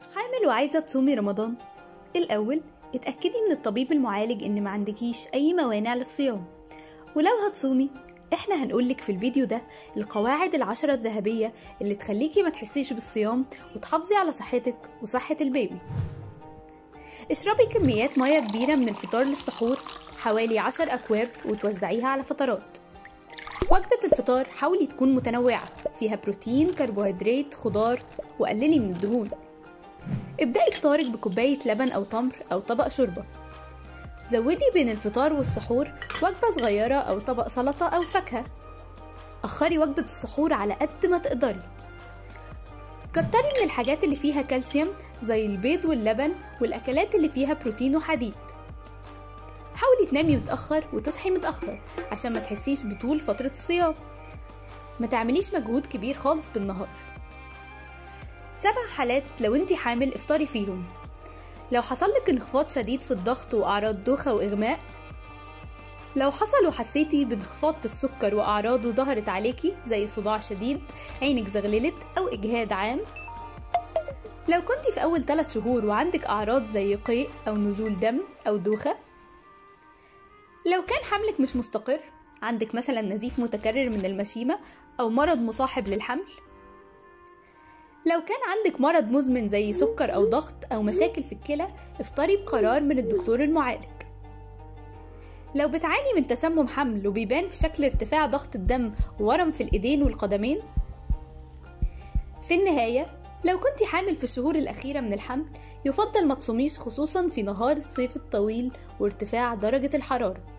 حامل وعايزة تصومي رمضان الأول اتأكدي من الطبيب المعالج إن ما عندكيش أي موانع للصيام ولو هتصومي احنا هنقولك في الفيديو ده القواعد العشرة الذهبية اللي تخليكي ما تحسيش بالصيام وتحافظي على صحتك وصحة البيبي اشربي كميات مياه كبيرة من الفطار للسحور حوالي عشر أكواب وتوزعيها على فترات وجبة الفطار حاولي تكون متنوعة فيها بروتين كربوهيدرات خضار وقللي من الدهون ابدأي فطارك بكوباية لبن أو تمر أو طبق شوربة زودي بين الفطار والسحور وجبة صغيرة أو طبق سلطة أو فاكهة أخري وجبة السحور على قد ما تقدري كتري من الحاجات اللي فيها كالسيوم زي البيض واللبن والأكلات اللي فيها بروتين وحديد حاولي تنامي متأخر وتصحي متأخر عشان ما تحسيش بطول فترة الصيام ما تعمليش مجهود كبير خالص بالنهار سبع حالات لو انتي حامل افطري فيهم لو حصلك انخفاض شديد في الضغط وأعراض دوخة وإغماء لو حصل وحسيتي بانخفاض في السكر وأعراضه ظهرت عليكي زي صداع شديد عينك زغللت أو إجهاد عام لو كنتي في أول 3 شهور وعندك أعراض زي قيء أو نزول دم أو دوخة لو كان حملك مش مستقر عندك مثلا نزيف متكرر من المشيمة أو مرض مصاحب للحمل لو كان عندك مرض مزمن زي سكر أو ضغط أو مشاكل في الكلى افطري بقرار من الدكتور المعالج لو بتعاني من تسمم حمل وبيبان في شكل ارتفاع ضغط الدم وورم في الإيدين والقدمين في النهاية لو كنت حامل في الشهور الأخيرة من الحمل يفضل ما تصوميش خصوصا في نهار الصيف الطويل وارتفاع درجة الحرارة